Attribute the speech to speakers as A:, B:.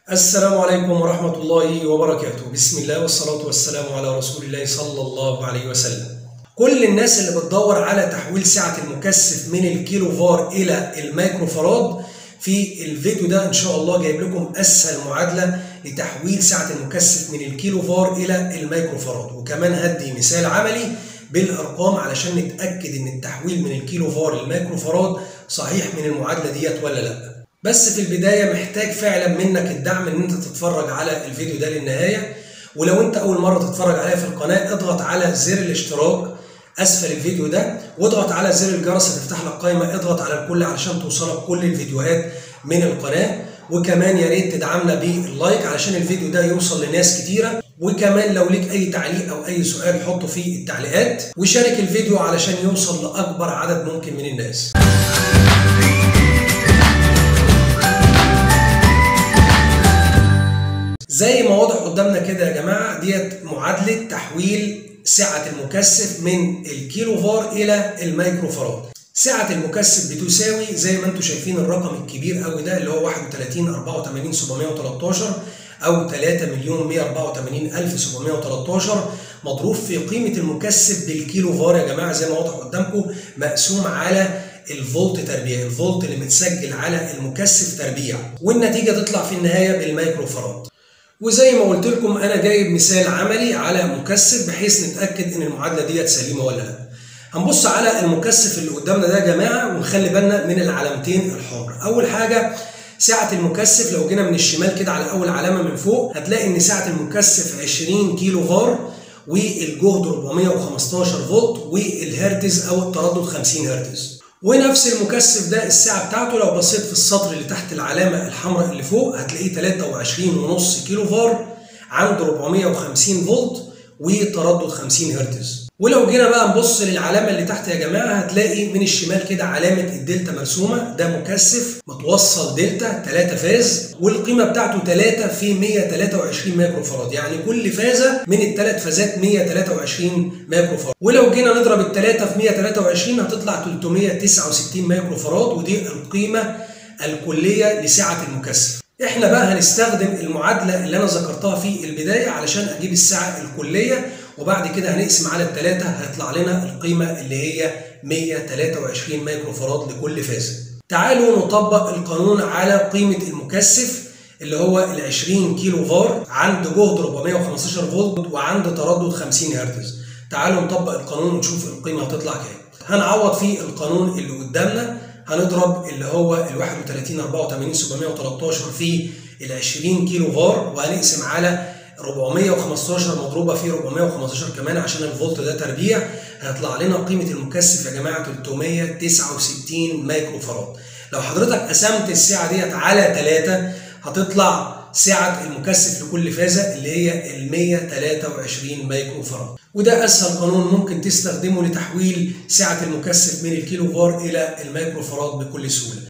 A: السلام عليكم ورحمة الله وبركاته بسم الله والصلاة والسلام على رسول الله صلى الله عليه وسلم كل الناس اللي بتدور على تحويل سعة المكثف من الكيلو فار إلى المايكرو فراد في الفيديو ده إن شاء الله جايب لكم أسهل معادلة لتحويل سعة المكثف من الكيلو فار إلى المايكرو فراد وكمان هدي مثال عملي بالأرقام علشان نتأكد إن التحويل من الكيلو فار للمايكرو فراد صحيح من المعادلة ديت ولا لأ بس في البداية محتاج فعلا منك الدعم ان انت تتفرج على الفيديو ده للنهاية ولو انت اول مرة تتفرج عليا في القناة اضغط على زر الاشتراك اسفل الفيديو ده واضغط على زر الجرس هتفتح لك قائمة اضغط على الكل علشان توصلك كل الفيديوهات من القناة وكمان يا ريت تدعمنا باللايك علشان الفيديو ده يوصل لناس كتيرة وكمان لو ليك اي تعليق او اي سؤال حطه في التعليقات وشارك الفيديو علشان يوصل لاكبر عدد ممكن من الناس زي ما واضح قدامنا كده يا جماعه ديت معادله تحويل سعه المكثف من الكيلو فار الى المايكرو فراد. سعه المكثف بتساوي زي ما انتم شايفين الرقم الكبير قوي ده اللي هو 31 84 713 او 3 مليون 184 الف 713 مضروب في قيمه المكثف بالكيلو فار يا جماعه زي ما واضح قدامكم مقسوم على الفولت تربيع الفولت اللي متسجل على المكثف تربيع والنتيجه تطلع في النهايه بالمايكرو فراد. وزي ما قلت لكم انا جايب مثال عملي على مكثف بحيث نتاكد ان المعادله ديت سليمه ولا لا. هنبص على المكثف اللي قدامنا ده يا جماعه ونخلي بالنا من العلامتين الحمر. اول حاجه سعه المكثف لو جينا من الشمال كده على اول علامه من فوق هتلاقي ان سعه المكثف 20 كيلو فار والجهد 415 فولت والهرتز او التردد 50 هرتز. ونفس المكثف ده السعه بتاعته لو بصيت في السطر اللي تحت العلامه الحمراء اللي فوق هتلاقيه 23.5 كيلو فار عنده 450 فولت وتردد 50 هرتز ولو جينا بقى نبص للعلامه اللي تحت يا جماعه هتلاقي من الشمال كده علامه الدلتا مرسومه ده مكثف متوصل دلتا 3 فاز والقيمه بتاعته 3 في 123 مايكرو فراد يعني كل فازه من الثلاث فازات 123 مايكرو فراد ولو جينا نضرب الثلاثه في 123 هتطلع 369 مايكرو فراد ودي القيمه الكليه لسعه المكثف احنا بقى هنستخدم المعادله اللي انا ذكرتها في البدايه علشان اجيب السعه الكليه وبعد كده هنقسم على الثلاثه هيطلع لنا القيمه اللي هي 123 مايكرو فراد لكل فازه. تعالوا نطبق القانون على قيمه المكثف اللي هو ال 20 كيلو فار عند جهد 415 فولت وعند تردد 50 هرتز. تعالوا نطبق القانون ونشوف القيمه هتطلع كام. هنعوض في القانون اللي قدامنا هنضرب اللي هو ال 31 84 713 في ال 20 كيلو فار وهنقسم على 415 مضروبه في 415 كمان عشان الفولت ده تربيع هيطلع لنا قيمه المكثف يا جماعه 369 مايكرو فراد. لو حضرتك قسمت السعه ديت على 3 هتطلع سعه المكثف لكل فازه اللي هي ال 123 مايكرو فراد. وده اسهل قانون ممكن تستخدمه لتحويل سعه المكثف من الكيلو فار الى المايكرو فراد بكل سهوله.